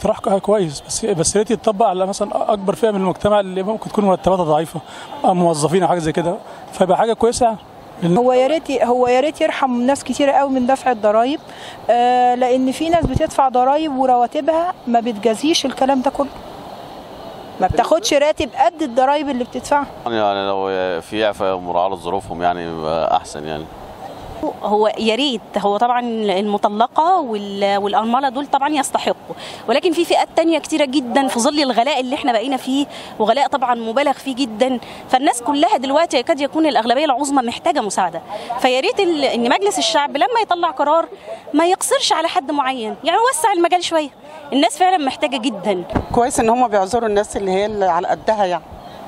اقتراح كويس بس بس يا ريت يتطبق على مثلا اكبر فئه من المجتمع اللي ممكن تكون مرتباتها ضعيفه او موظفين او حاجه زي كده فيبقى حاجه كويسه يعني هو يا ريت هو يا ريت يرحم ناس كتيره قوي من دفع الضرايب آه لان في ناس بتدفع ضرايب ورواتبها ما بتجازيش الكلام ده كله ما بتاخدش راتب قد الضرايب اللي بتدفعها يعني لو في اعفاء مراعاه لظروفهم يعني يبقى احسن يعني هو يا ريت هو طبعا المطلقه وال- والارمله دول طبعا يستحقوا ولكن في فئات تانية كتيره جدا في ظل الغلاء اللي احنا بقينا فيه وغلاء طبعا مبالغ فيه جدا فالناس كلها دلوقتي يكاد يكون الاغلبيه العظمى محتاجه مساعده فيا ريت ال- ان مجلس الشعب لما يطلع قرار ما يقصرش على حد معين يعني وسع المجال شويه الناس فعلا محتاجه جدا كويس ان هم بيعذروا الناس اللي هي اللي على قدها يعني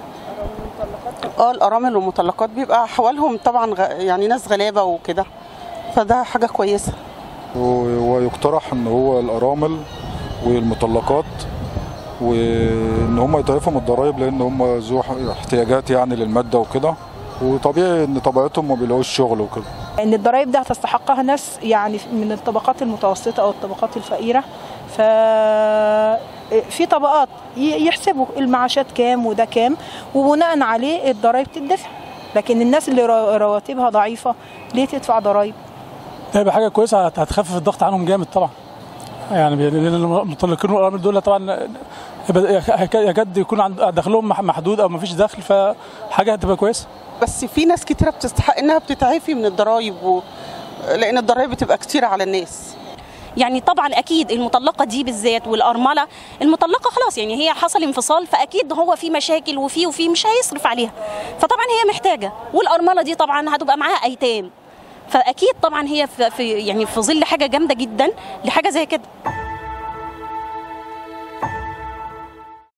اه الارامل والمطلقات بيبقى احوالهم طبعا غ... يعني ناس غلابه وكده فده حاجه كويسه و- ويقترح ان هو الارامل والمطلقات وان هم يضيفوا من الضرايب لان هم ذو ح- احتياجات يعني للماده وكده وطبيعي ان طبيعتهم ما بيلاقوش شغل وكده ان الضرايب ده هتستحقها ناس يعني من الطبقات المتوسطه او الطبقات الفقيره ف في طبقات ي- يحسبوا المعاشات كام وده كام وبناء عليه الضرايب تدفع لكن الناس اللي رو- رواتبها ضعيفه ليه تدفع ضرايب ده هيبقى حاجه كويسه هت- هتخفف الضغط عنهم جامد طبعا يعني بي- لان المطلقين والارامل دول طبعا يبقى يك- يكاد يكون عند دخلهم مح- محدود او مفيش دخل فحاجه هتبقى كويسه بس في ناس كتيره بتستحق انها بتتعافي من الضرايب و... لان الضرايب بتبقى كتيره على الناس يعني طبعا اكيد المطلقه دي بالذات والارمله المطلقه خلاص يعني هي حصل انفصال فاكيد هو في مشاكل وفي وفي مش هيصرف عليها فطبعا هي محتاجه والارمله دي طبعا هتبقى معاها ايتام فاكيد طبعا هي في في- يعني في ظل حاجه جامده جدا لحاجه زي كده